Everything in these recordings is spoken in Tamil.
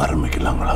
ஆரம்பிக்கலாங்களா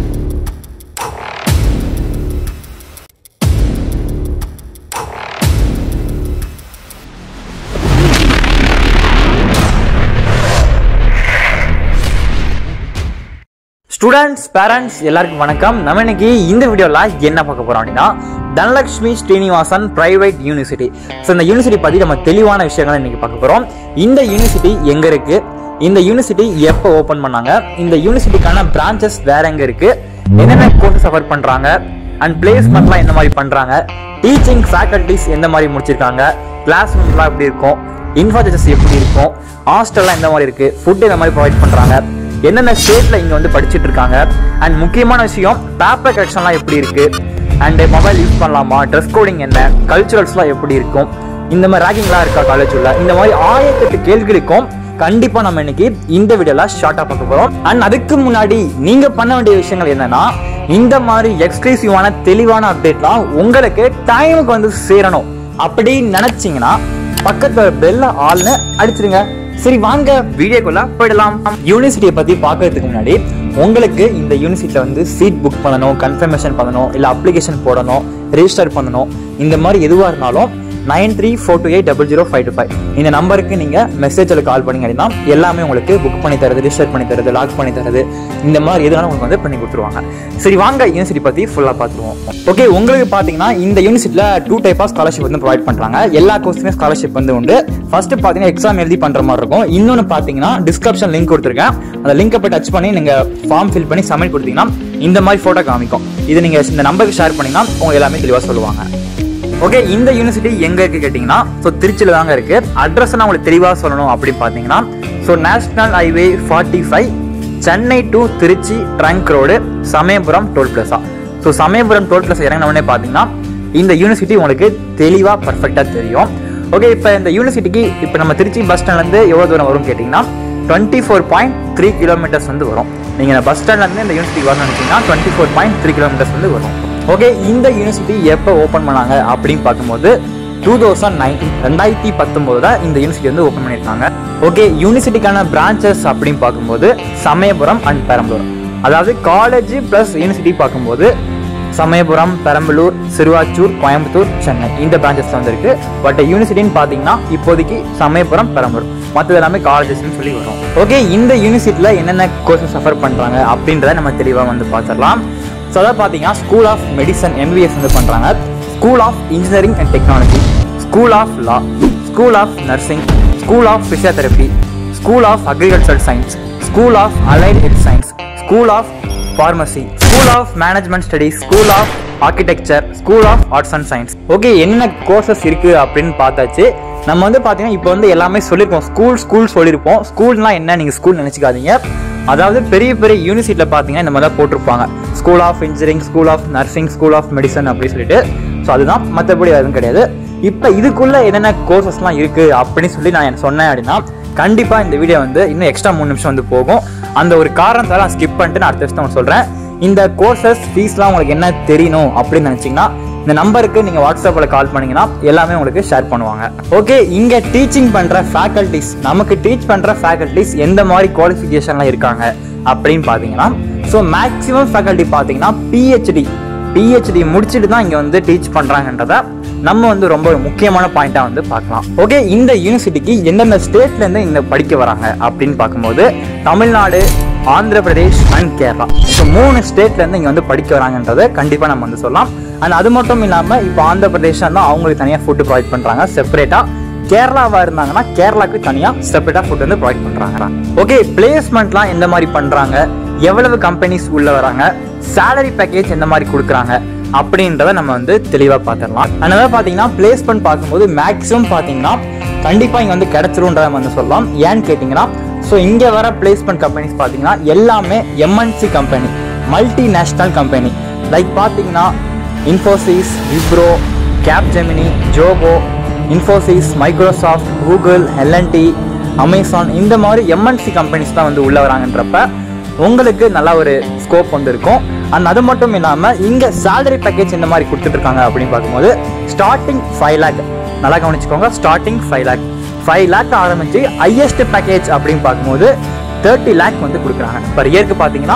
ஸ்டூடெண்ட்ஸ் பேரண்ட்ஸ் எல்லாருக்கும் வணக்கம் நம்ம இன்னைக்கு இந்த வீடியோல என்ன பார்க்க போறோம் அப்படின்னா Dhanalakshmi Srinivasan private university so இந்த யூனிவர்சிட்டி பத்தி நம்ம தெளிவான விஷயங்களை இன்னைக்கு பார்க்க போறோம் இந்த யூனிவர்சிட்டி எங்க இருக்கு இந்த யூனிவர்சிட்டி எப்போ ஓபன் பண்ணாங்க இந்த யூனிவர்சிட்டிக்கான பிரான்ச்சஸ் வேற எங்க இருக்கு என்னென்ன கோர்சஸ் சஃபர் பண்றாங்க அண்ட் பிளேஸ்மெண்ட்லாம் எந்த மாதிரி பண்றாங்க டீச்சிங் ஃபேக்கல்டிஸ் எந்த மாதிரி முடிச்சிருக்காங்க கிளாஸ் ரூம்லாம் எப்படி இருக்கும் இன்ஃப்ராஸ்ட்ரக்சர்ஸ் எப்படி இருக்கும் ஹாஸ்டல்லாம் எந்த மாதிரி இருக்கு ஃபுட் எந்த மாதிரி ப்ரொவைட் பண்றாங்க என்னென்ன ஸ்டேட்ல இங்க வந்து படிச்சுட்டு இருக்காங்க அண்ட் முக்கியமான விஷயம் பேப்பர் கரெக்ஷன்லாம் எப்படி இருக்கு அண்ட் மொபைல் யூஸ் பண்ணலாமா ட்ரெஸ் கோடிங் என்ன கல்ச்சுரல்ஸ்லாம் எப்படி இருக்கும் இந்த மாதிரி ரேகிங்லாம் இருக்கா காலேஜ் உள்ள இந்த மாதிரி ஆயிரத்தெட்டு கேள்விகளுக்கும் கண்டிப்பா நம்ம இன்னைக்கு இந்த வீடியோல ஷார்ட்டா பார்க்க போறோம் அண்ட் அதுக்கு முன்னாடி நீங்க பண்ண வேண்டிய விஷயங்கள் என்னன்னா இந்த மாதிரி எக்ஸ்க்ளூசிவான தெளிவான அப்டேட்லாம் உங்களுக்கு டைமுக்கு வந்து சேரணும் அப்படி நினைச்சீங்கன்னா பக்கத்துல பெல்ல ஆள்னு அடிச்சிருங்க சரி வாங்க வீடியோக்குள்ள போயிடலாம் யூனிவர்சிட்டியை பத்தி பார்க்கறதுக்கு முன்னாடி உங்களுக்கு இந்த யூனிவர்சிட்டியில வந்து சீட் புக் பண்ணணும் கன்ஃபர்மேஷன் பண்ணணும் இல்ல அப்ளிகேஷன் போடணும் ரெஜிஸ்டர் பண்ணணும் இந்த மாதிரி எதுவா இருந்தாலும் nine three four two eight double zero five two five இந்த நம்பருக்கு நீங்க மெசேஜில் கால் பண்ணீங்க அப்படின்னா எல்லாமே உங்களுக்கு புக் பண்ணி தரது ரிஜிஸ்டர் பண்ணி தரது லாக் பண்ணி தரது இந்த மாதிரி எதுனாலும் உங்களுக்கு வந்து பண்ணி கொடுத்துருவாங்க சரி வாங்க யூனிவர்சிட்டி பத்தி ஃபுல்லா பார்த்துருவோம் ஓகே உங்களுக்கு பாத்தீங்கன்னா இந்த யூனிவர்சிட்டியில டூ டைப் ஆஃப் ஸ்காலர்ஷிப் வந்து ப்ரொவைட் பண்றாங்க எல்லா கோர்ஸுமே ஸ்காலர்ஷிப் வந்து உண்டு ஃபர்ஸ்ட் பாத்தீங்கன்னா எக்ஸாம் எழுதி பண்ற மாதிரி இருக்கும் இன்னொன்னு பாத்தீங்கன்னா டிஸ்கிரிப்ஷன் லிங்க் கொடுத்துருக்கேன் அந்த லிங்கை போய் டச் பண்ணி நீங்க ஃபார்ம் ஃபில் பண்ணி சப்மிட் கொடுத்தீங்கன்னா இந்த மாதிரி போட்டோ காமிக்கும் இது நீங்க இந்த நம்பருக்கு ஷேர் பண்ணீங்கன்னா உங்களுக்கு எல்லாமே தெளிவா சொல்லுவாங்க ஓகே இந்த யூனிவர்சிட்டி எங்க இருக்கு கேட்டிங்கன்னா ஸோ திருச்சியில் தாங்க இருக்கு அட்ரஸ் நான் உங்களுக்கு தெளிவாக சொல்லணும் அப்படின்னு பார்த்தீங்கன்னா so national highway forty five Chennai to Trichy trunk road Samayapuram toll plaza so Samayapuram toll plaza இறங்கினவொடனே பார்த்தீங்கன்னா இந்த யூனிவர்சிட்டி உங்களுக்கு தெளிவாக பர்ஃபெக்டாக தெரியும் ஓகே இப்போ இந்த யூனிவர்சிட்டிக்கு இப்போ நம்ம திருச்சி பஸ் ஸ்டாண்ட்லேருந்து எவ்வளோ தூரம் வரும்னு கேட்டிங்கன்னா twenty four point three kilometres வந்து வரும் நீங்கள் இந்த பஸ் ஸ்டாண்ட்லேருந்து இந்த யூனிவர்சிட்டி வரணும்னு நினச்சிங்கன்னா twenty four point three kilometres வந்து வரும் ஓகே இந்த யூனிவர்சிட்டி எப்போ ஓப்பன் பண்ணாங்க அப்படின்னு பார்க்கும்போது டூ தௌசண்ட் நைன்டீன் ரெண்டாயிரத்தி பத்தொம்போதுல இந்த யூனிவர்சிட்டி வந்து ஓப்பன் பண்ணியிருக்காங்க ஓகே யூனிவர்சிட்டிக்கான பிரான்ச்சஸ் அப்படின்னு பார்க்கும்போது சமயபுரம் அண்ட் பெரம்பலூர் அதாவது காலேஜ் ப்ளஸ் யூனிவர்சிட்டி பார்க்கும்போது சமயபுரம் பெரம்பலூர் சிறுவாச்சூர் கோயம்புத்தூர் சென்னை இந்த பிரான்ச்சஸ் வந்திருக்கு பட் யூனிவர்சிட்டின்னு பார்த்தீங்கன்னா இப்போதைக்கு சமயபுரம் பெரம்பலூர் மற்றது எல்லாமே காலேஜஸ்னு சொல்லி வரும் ஓகே இந்த யூனிவர்சிட்டியில் என்னென்ன கோர்சஸ் சஃபர் பண்ணுறாங்க அப்படின்றத நம்ம தெளிவாக வந்து பார்த்துடலாம் ஸோ அதாவது பார்த்தீங்கன்னா ஸ்கூல் ஆஃப் மெடிசன் எம்பிபிஎஸ் வந்து பண்ணுறாங்க school of engineering and technology school of law school of nursing school of physiotherapy school of agriculture science school of allied health science school of pharmacy school of management studies school of architecture school of arts and science okay என்ன கோர்சஸ் இருக்கு அப்படின்னு பார்த்தாச்சு நம்ம வந்து பார்த்தீங்கன்னா இப்போ வந்து எல்லாமே சொல்லியிருப்போம் ஸ்கூல் ஸ்கூல் சொல்லியிருப்போம் ஸ்கூல்னால் என்ன நீங்கள் ஸ்கூல் நினச்சிக்காதீங்க அதாவது பெரிய பெரிய யூனிவர்சிட்டியில் பார்த்தீங்கன்னா இந்த மாதிரி தான் போட்டிருப்பாங்க school of engineering school of nursing school of medicine அப்படின்னு சொல்லிட்டு ஸோ அதுதான் மற்றபடி எதுவும் கிடையாது இப்போ இதுக்குள்ள என்னென்ன கோர்சஸ்லாம் இருக்கு அப்படின்னு சொல்லி நான் சொன்னேன் அப்படின்னா கண்டிப்பாக இந்த வீடியோ வந்து இன்னும் எக்ஸ்ட்ரா மூணு நிமிஷம் வந்து போகும் அந்த ஒரு காரணத்தால நான் ஸ்கிப் பண்ணிட்டு நான் அடுத்த வருஷம் சொல்கிறேன் இந்த கோர்சஸ் ஃபீஸ்லாம் உங்களுக்கு என்ன தெரியணும் அப்படின்னு நினச்சிங்கன்னா இந்த நம்பருக்கு நீங்கள் வாட்ஸ்அப்பில் கால் பண்ணீங்கன்னா எல்லாமே உங்களுக்கு ஷேர் பண்ணுவாங்க ஓகே இங்கே டீச்சிங் பண்ணுற ஃபேக்கல்டிஸ் நமக்கு டீச் பண்ணுற ஃபேக்கல்டிஸ் எந்த மாதிரி குவாலிஃபிகேஷன்லாம் இருக்காங்க அப்படின்னு பார்த்தீங்கன்னா ஸோ மேக்ஸிமம் ஃபேக்கல்ட்டி பார்த்தீங்கன்னா பிஹெச்டி பிஹெச்டி முடிச்சுட்டு தான் இங்கே வந்து டீச் பண்ணுறாங்கன்றத நம்ம வந்து ரொம்ப ஒரு முக்கியமான பாயிண்டாக வந்து பார்க்கலாம் ஓகே இந்த யூனிவர்சிட்டிக்கு எந்தெந்த ஸ்டேட்லேருந்து இங்கே படிக்க வராங்க அப்படின்னு பார்க்கும்போது தமிழ்நாடு ஆந்திர பிரதேஷ் அண்ட் கேரளா ஸோ மூணு ஸ்டேட்லேருந்து இங்கே வந்து படிக்க வராங்கன்றதை கண்டிப்பாக நம்ம வந்து சொல்லலாம் அண்ட் அது மட்டும் இல்லாமல் இப்போ ஆந்திர பிரதேஷ் தான் அவங்களுக்கு தனியாக ஃபுட்டு ப்ரொவைட் பண்ணுறாங்க செப்பரேட்டாக கேரளாவா இருந்தாங்கன்னா கேரளாக்கு தனியா செப்பரேட்டா ஃபுட் வந்து ப்ரொவைட் பண்றாங்க ஓகே பிளேஸ்மெண்ட்லாம் எந்த மாதிரி பண்றாங்க எவ்வளவு கம்பெனிஸ் உள்ள வராங்க சேலரி பேக்கேஜ் எந்த மாதிரி கொடுக்குறாங்க அப்படின்றத நம்ம வந்து தெளிவாக பார்த்துடலாம் அதனால பார்த்தீங்கன்னா பிளேஸ்மெண்ட் பார்க்கும்போது மேக்ஸிமம் பார்த்தீங்கன்னா கண்டிப்பாக இங்கே வந்து கிடைச்சிரும்ன்றத நம்ம வந்து சொல்லலாம் ஏன்னு கேட்டிங்கன்னா ஸோ இங்கே வர பிளேஸ்மெண்ட் கம்பெனிஸ் பார்த்தீங்கன்னா எல்லாமே MNC company multi national company like பார்த்தீங்கன்னா Infosys Wipro Capgemini Zoho Infosys Microsoft Google L and T Amazon இந்த மாதிரி எம்என்சி கம்பெனிஸ் தான் வந்து உள்ள வராங்கன்றப்ப உங்களுக்கு நல்ல ஒரு ஸ்கோப் வந்து இருக்கும் அண்ட் அது மட்டும் இல்லாமல் இங்கே சேலரி பேக்கேஜ் இந்த மாதிரி கொடுத்துட்டு இருக்காங்க அப்படின்னு பார்க்கும்போது ஸ்டார்டிங் ஃபைவ் லேக் நல்லா கவனிச்சுக்கோங்க starting five lakh five lakh ஆரம்பிச்சு ஹையஸ்ட் பேக்கேஜ் அப்படின்னு பார்க்கும்போது தேர்ட்டி லேக் வந்து கொடுக்குறாங்க பர் இயருக்கு பார்த்தீங்கன்னா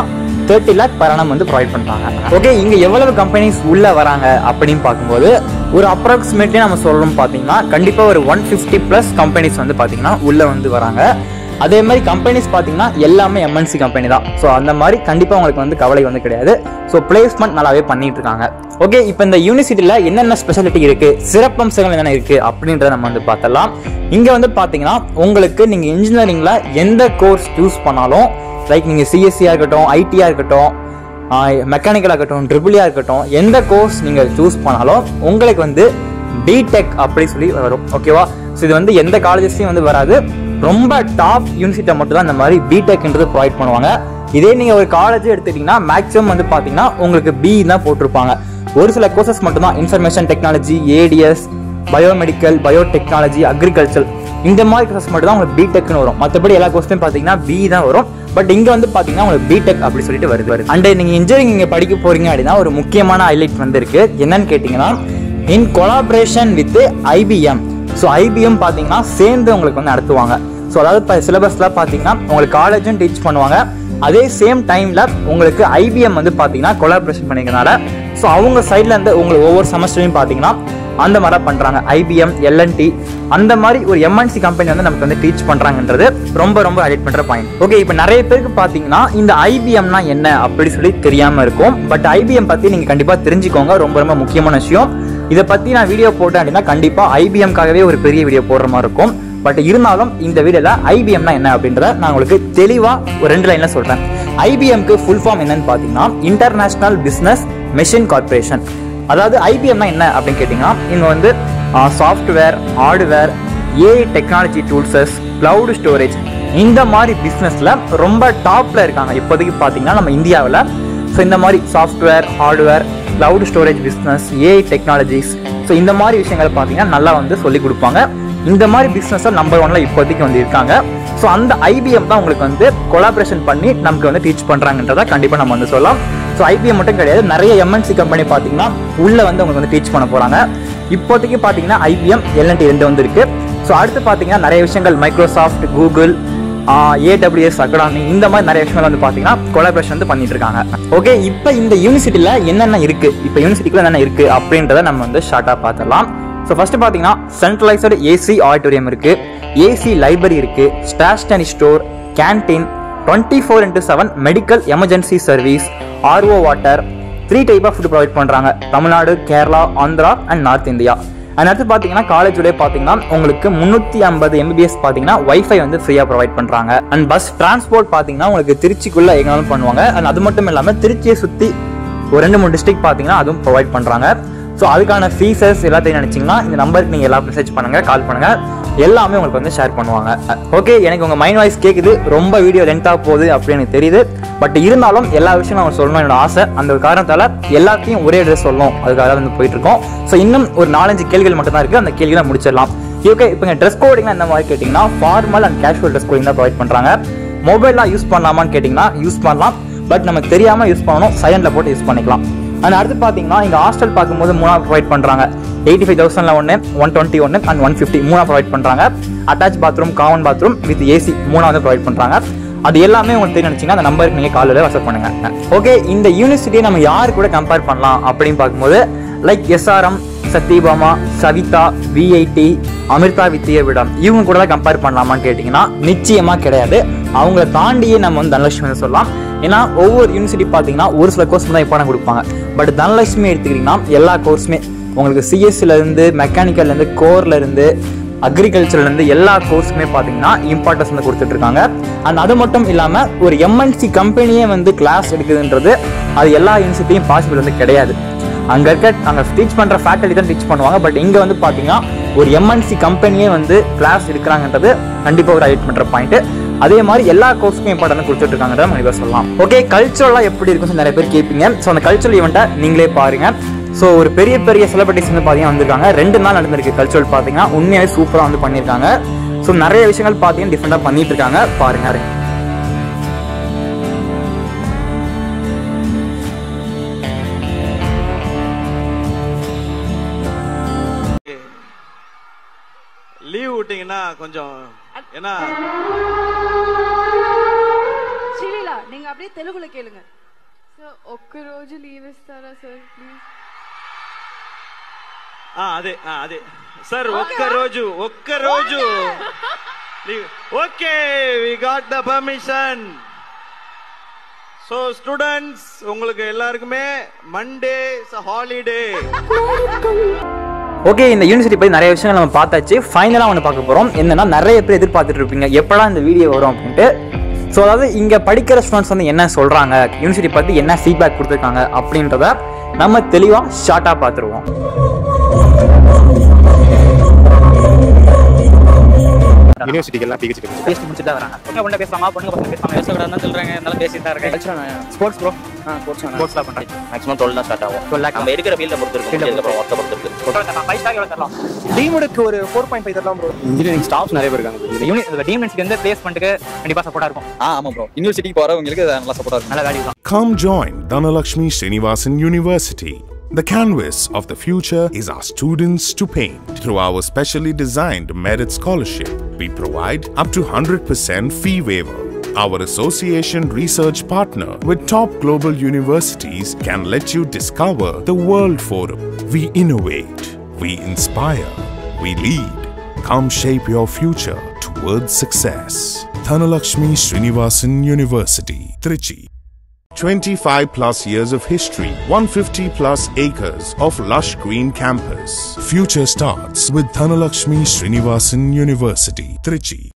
தேர்ட்டி லேக் per annum வந்து ப்ரொவைட் பண்றாங்க ஓகே இங்க எவ்வளவு கம்பெனிஸ் உள்ள வராங்க அப்படின்னு பார்க்கும்போது ஒரு அப்ராக்சிமேட்லி நம்ம சொல்லணும் பாத்தீங்கன்னா கண்டிப்பா ஒரு ஒன் ஃபிஃப்டி பிளஸ் கம்பெனிஸ் வந்து பாத்தீங்கன்னா உள்ள வந்து வராங்க அதே மாதிரி கம்பெனிஸ் பார்த்தீங்கன்னா எல்லாமே எம்என்சி கம்பெனி தான் ஸோ அந்த மாதிரி கண்டிப்பாக உங்களுக்கு வந்து கவலை வந்து கிடையாது ஸோ பிளேஸ்மெண்ட் நல்லாவே பண்ணிட்டு இருக்காங்க ஓகே இப்போ இந்த யூனிவர்சிட்டியில் என்னென்ன ஸ்பெஷாலிட்டி இருக்கு சிறப்பம்சங்கள் என்னென்ன இருக்கு அப்படின்றத நம்ம வந்து பார்த்தலாம் இங்கே வந்து பார்த்தீங்கன்னா உங்களுக்கு நீங்கள் இன்ஜினியரிங்கில் எந்த கோர்ஸ் சூஸ் பண்ணாலும் லைக் நீங்கள் சிஎஸ்சியாக இருக்கட்டும் ஐடியாக இருக்கட்டும் மெக்கானிக்கலாக இருக்கட்டும் ட்ரிபிளியாக இருக்கட்டும் எந்த கோர்ஸ் நீங்கள் சூஸ் பண்ணாலும் உங்களுக்கு வந்து பிடெக் அப்படி சொல்லி வரும் ஓகேவா ஸோ இது வந்து எந்த காலேஜஸ்லையும் வந்து வராது ரொம்ப டாப் யூனிவர்சிட்டியை மட்டும் தான் இந்த மாதிரி பிடெக்ன்றது ப்ரொவைட் பண்ணுவாங்க இதே நீங்கள் ஒரு காலேஜ் எடுத்துக்கிட்டிங்கன்னா மேக்ஸிமம் வந்து பார்த்தீங்கன்னா உங்களுக்கு பி தான் போட்டிருப்பாங்க ஒரு சில கோர்சஸ் மட்டும்தான் information technology ADS biomedical biotechnology agriculture இந்த மாதிரி கோர்சஸ் மட்டும் தான் உங்களுக்கு பிடெக்னு வரும் மற்றபடி எல்லா கோர்ஸ்லையும் பார்த்தீங்கன்னா பி தான் வரும் பட் இங்கே வந்து பார்த்தீங்கன்னா உங்களுக்கு பிடெக் அப்படி சொல்லிட்டு வருது வருது அண்ட் நீங்கள் இன்ஜினியரிங் இங்கே படிக்க போறீங்க அப்படின்னா ஒரு முக்கியமான ஹைலைட் வந்து இருக்கு என்னன்னு கேட்டிங்கன்னா in collaboration with IBM so IBM பார்த்தீங்கன்னா சேர்ந்து உங்களுக்கு வந்து நடத்துவாங்க ஸோ அதாவது இப்போ சிலபஸில் பார்த்தீங்கன்னா உங்களுக்கு காலேஜும் டீச் பண்ணுவாங்க அதே சேம் டைமில் உங்களுக்கு ஐபிஎம் வந்து பார்த்தீங்கன்னா கொலாபரேஷன் பண்ணிக்கிறனால ஸோ அவங்க சைடில் இருந்து உங்களுக்கு ஒவ்வொரு செமஸ்டரையும் பார்த்தீங்கன்னா அந்த மாதிரி பண்ணுறாங்க ஐபிஎம் எல்என்டி அந்த மாதிரி ஒரு எம்என்சி கம்பெனி வந்து நமக்கு வந்து டீச் பண்ணுறாங்கன்றது ரொம்ப ரொம்ப ஹைலைட் பண்ணுற பாயிண்ட் ஓகே இப்போ நிறைய பேருக்கு பார்த்தீங்கன்னா இந்த ஐபிஎம்னா என்ன அப்படி சொல்லி தெரியாமல் இருக்கும் பட் ஐபிஎம் பற்றி நீங்கள் கண்டிப்பாக தெரிஞ்சுக்கோங்க ரொம்ப ரொம்ப முக்கியமான விஷயம் இதை பற்றி நான் வீடியோ போட்டேன் அப்படின்னா கண்டிப்பாக ஐபிஎம்காகவே ஒரு பெரிய வீடியோ போடுற மாதிரி இருக்கும் பட் இருந்தாலும் இந்த வீடியோல ஐபிஎம்னா என்ன அப்படின்றத நான் உங்களுக்கு தெளிவாக ஒரு ரெண்டு லைனில் சொல்கிறேன் ஐபிஎம்க்கு ஃபுல் ஃபார்ம் என்னன்னு பார்த்தீங்கன்னா இன்டர்நேஷனல் பிஸ்னஸ் மெஷின் கார்பரேஷன் அதாவது ஐபிஎம்னா என்ன அப்படின்னு கேட்டிங்கன்னா இவங்க வந்து software hardware AI technology tools cloud storage இந்த மாதிரி பிஸ்னஸில் ரொம்ப டாப்பில் இருக்காங்க இப்போதைக்கு பார்த்தீங்கன்னா நம்ம இந்தியாவில் ஸோ இந்த மாதிரி software hardware cloud storage business AI technologies so இந்த மாதிரி விஷயங்கள் பார்த்தீங்கன்னா நல்லா வந்து சொல்லி கொடுப்பாங்க இந்த மாதிரி பிஸ்னஸில் நம்பர் ஒன்ல இப்போதைக்கு வந்து இருக்காங்க ஸோ அந்த ஐபிஎம் தான் உங்களுக்கு வந்து கொலாபரேஷன் பண்ணி நமக்கு வந்து டீச் பண்ணுறாங்கன்றத கண்டிப்பாக நம்ம வந்து சொல்லலாம் ஸோ ஐபிஎம் மட்டும் கிடையாது நிறைய எம்என்சி கம்பெனி பார்த்தீங்கன்னா உள்ள வந்து உங்களுக்கு வந்து டீச் பண்ண போகிறாங்க இப்போதைக்கு பார்த்தீங்கன்னா ஐபிஎம் எல்என்டி ரெண்டு வந்து இருக்கு ஸோ அடுத்து பார்த்தீங்கன்னா நிறைய விஷயங்கள் மைக்ரோசாஃப்ட் கூகுள் ஏடபிள்யூஎஸ் அகாடமி இந்த மாதிரி நிறைய விஷயங்கள் வந்து பார்த்தீங்கன்னா கொலாபரேஷன் வந்து பண்ணிட்டு இருக்காங்க ஓகே இப்போ இந்த யூனிவர்சிட்டியில் என்னென்ன இருக்கு இப்போ யூனிவர்சிட்டிக்குள்ள என்னென்ன இருக்கு அப்படின்றத நம்ம வந்து ஷார்ட்டாக பார்த்துடலாம் ஸோ ஃபர்ஸ்ட் பார்த்தீங்கன்னா சென்ட்ரலைஸ்டு ஏசி ஆடிட்டோரியம் இருக்கு ஏசி லைப்ரரி இருக்கு ஸ்டாஷ்னரி store canteen twenty four into seven medical emergency service RO water three type of food provide பண்ணுறாங்க Tamil Nadu Kerala Andhra and north India and அடுத்து பார்த்தீங்கன்னா காலேஜோட பார்த்தீங்கன்னா உங்களுக்கு முந்நூற்றி ஐம்பது எம்பிபிஎஸ் பார்த்தீங்கன்னா வைஃபை வந்து ஃப்ரீயாக ப்ரொவைட் பண்ணுறாங்க அண்ட் பஸ் டிரான்ஸ்போர்ட் பார்த்தீங்கன்னா உங்களுக்கு திருச்சிக்குள்ளே எங்கனாலும் பண்ணுவாங்க அண்ட் அது மட்டும் இல்லாமல் திருச்சியை சுற்றி ஒரு ரெண்டு மூணு டிஸ்ட்ரிக்ட் பார்த்தீங்கன்னா அதுவும் ப்ரொவைட் பண்ணுறாங்க ஸோ அதுக்கான ஃபீஸஸ் எல்லாத்தையும் நினச்சிங்கன்னா இந்த நம்பருக்கு நீங்கள் எல்லாம் மெசேஜ் பண்ணுங்கள் கால் பண்ணுங்கள் எல்லாமே உங்களுக்கு வந்து ஷேர் பண்ணுவாங்க ஓகே எனக்கு உங்கள் மைண்ட் வாய்ஸ் கேட்குது ரொம்ப வீடியோ லென்த்தாக போகுது அப்படின்னு எனக்கு தெரியுது பட் இருந்தாலும் எல்லா விஷயமும் அவங்க சொல்லணும் என்னோட ஆசை அந்த ஒரு காரணத்தால் எல்லாத்தையும் ஒரே ட்ரெஸ் சொல்லணும் அதுக்காக வந்து போயிட்டு இருக்கோம் ஸோ இன்னும் ஒரு நாலஞ்சு கேள்விகள் மட்டும் தான் இருக்குது அந்த கேள்விகளை முடிச்சிடலாம் ஓகே இப்போ ட்ரெஸ் கோடிங்லாம் என்ன மாதிரி கேட்டிங்கன்னா formal and casual dress coding தான் ப்ரொவைட் பண்ணுறாங்க மொபைல்லாம் யூஸ் பண்ணலாமான்னு கேட்டிங்கன்னா யூஸ் பண்ணலாம் பட் நமக்கு தெரியாமல் யூஸ் பண்ணணும் சைலண்டில் போட்டு யூஸ் பண்ணிக்கலாம் அண்ட் அடுத்து பார்த்தீங்கன்னா இங்கே ஹாஸ்டல் பார்க்கும்போது மூணா ப்ரொவைட் பண்ணுறாங்க எயிட்டி ஃபைவ் தௌசண்ட்ல ஒன்று ஒன் டுவெண்ட்டி ஒன்று அண்ட் ஒன் ஃபிஃப்டி மூணா ப்ரொவைட் பண்ணுறாங்க attach bathroom common bathroom with AC மூணா வந்து ப்ரொவைட் பண்ணுறாங்க அது எல்லாமே உங்களுக்கு தெரியும் நினச்சிங்கன்னா அந்த நம்பருக்கு நீங்கள் காலையில் வாட்ஸ்அப் பண்ணுங்க ஓகே இந்த யூனிவர்சிட்டியை நம்ம யார் கூட கம்பேர் பண்ணலாம் அப்படின்னு பார்க்கும்போது like SRM Sathyabama Saveetha VIT Amrita வித்யாவிடம் இவங்க கூட தான் கம்பேர் பண்ணலாமான்னு கேட்டிங்கன்னா நிச்சயமாக கிடையாது அவங்கள தாண்டியே நம்ம வந்து தனலட்சுமி வந்து சொல்லலாம் ஏன்னா ஒவ்வொரு யூனிவர்சிட்டி பார்த்தீங்கன்னா ஒரு சில கோர்ஸ் தான் இம்பார்ட்டன் கொடுப்பாங்க பட் தனலட்சுமி எடுத்துக்கிட்டிங்கன்னா எல்லா கோர்ஸுமே உங்களுக்கு சிஎஸ்சிலேருந்து மெக்கானிக்கல்லேருந்து கோர்லேருந்து அக்ரிகல்ச்சர்லேருந்து எல்லா கோர்ஸுமே பார்த்தீங்கன்னா இம்பார்ட்டன்ஸ் வந்து கொடுத்துட்டு இருக்காங்க அண்ட் அது மட்டும் இல்லாமல் ஒரு எம்என்சி கம்பெனியே வந்து கிளாஸ் எடுக்குதுன்றது அது எல்லா யூனிவர்சிட்டியும் பாசிபிள் வந்து கிடையாது அங்கே இருக்க அங்கே டீச் பண்ணுற ஃபேக்கல்டி தான் டீச் பண்ணுவாங்க பட் இங்கே வந்து பார்த்தீங்கன்னா ஒரு எம்என்சி கம்பெனியே வந்து கிளாஸ் எடுக்கிறாங்கன்றது கண்டிப்பாக ஒரு ஹைட் பண்ணுற பாயிண்ட் அதே மாதிரி எல்லா கோர்ஸுக்கும் இம்பார்ட்டன் கொடுத்துட்டு இருக்காங்கன்றத கண்டிப்பாக சொல்லலாம் ஓகே கல்ச்சுரலாக எப்படி இருக்குன்னு நிறைய பேர் கேட்பீங்க ஸோ அந்த கல்ச்சுரல் ஈவெண்ட்டை நீங்களே பாருங்க ஸோ ஒரு பெரிய பெரிய செலிபிரிட்டிஸ் வந்து பார்த்தீங்கன்னா வந்திருக்காங்க ரெண்டு நாள் நடந்திருக்கு கல்ச்சுரல் பார்த்தீங்கன்னா உண்மையாகவே சூப்பராக வந்து பண்ணியிருக்காங்க ஸோ நிறைய விஷயங்கள் பார்த்தீங்கன்னா டிஃப்ரெண்டாக பண்ணிட்டு இருக்காங்க பாருங்க லீவ் விட்டீங்கன்னா கொஞ்சம் ஏன்னா ஸ்ரீலீலா நீங்க அப்படியே தெலுங்குல கேளுங்க సార్ ఒక్క రోజు లీవ్ ఇస్తారా సార్ ప్లీజ్ ఆ, అదే ఆ, అదే సార్ ఒక్క రోజు ఒక్క రోజు okay we got the permission so students உங்களுக்கு எல்லாருக்குமே மண்டே ஹாலிடே ஓகே இந்த யூனிவர்சிட்டி பற்றி நிறைய விஷயங்கள் நம்ம பார்த்தாச்சு ஃபைனலாக ஒன்று பார்க்க போகிறோம் என்னன்னா நிறைய பேர் எதிர்பார்த்துட்டு இருப்பீங்க எப்படா இந்த வீடியோ வரும் அப்படின்ட்டு ஸோ அதாவது இங்கே படிக்கிற ஸ்டூடெண்ட்ஸ் வந்து என்ன சொல்கிறாங்க யூனிவர்சிட்டி பற்றி என்ன ஃபீட்பேக் கொடுத்துருக்காங்க அப்படின்றத நம்ம தெளிவாக ஷார்ட்டாக பார்த்துருவோம் யூனிவர்சிட்டிக்கு எல்லாம் பிஹெச்டி பேசி முடிச்சுட்டு தான் வராங்க பொண்ணு பொண்ணு பேசுவாங்க பொண்ணு பசங்க பேசுவாங்க பேசக்கூடாதுன்னு சொல்கிறாங்க இருந்தாலும் பேசிட்டு தான் இருக்கேன் ஸ்போர்ட்ஸ் ப்ரோ ஸ்போர்ட்ஸ்லாம் பண்ணுறேன் மேக்ஸிமம் டுவெல் தான் ஸ்டார்ட் ஆகும் டுவெல் லேக் நம்ம இருக்கிற ஃபீல்ட பொறுத்து இருக்கு அதுக்கப்புறம் ஒர்க்கை பொறுத்து இருக்கு ஃபைவ் ஸ்டார் எவ்வளோ தரலாம் டீமுக்கு ஒரு ஃபோர் பாயிண்ட் ஃபைவ் தரலாம் ப்ரோ இன்ஜினியரிங் ஸ்டாஃப்ஸ் நிறைய பேர் இருக்காங்க இந்த யூனி இந்த டிஎம்என்சிக்கு வந்து பிளேஸ்மெண்ட்டுக்கு கண்டிப்பாக சப்போர்ட்டாக இருக்கும் ஆ ஆமா ப்ரோ யூனிவர்சிட்டிக்கு போறவங்களுக்கு இது நல்லா சப்போர்ட்டா இருக்கும் நல்ல வேல்யூ தான் Come join Dhanalakshmi Srinivasan University. The canvas of the future is our students to paint. Through our specially designed merit scholarship, we provide up to 100% fee waiver. Our association research partner with top global universities can let you discover the World Forum. We innovate, we inspire, we lead. Come shape your future towards success. Dhanalakshmi Srinivasan University, Trichy. 25 plus years of history, 150 plus acres of lush green campus. Future starts with Dhanalakshmi Srinivasan University, Trichy.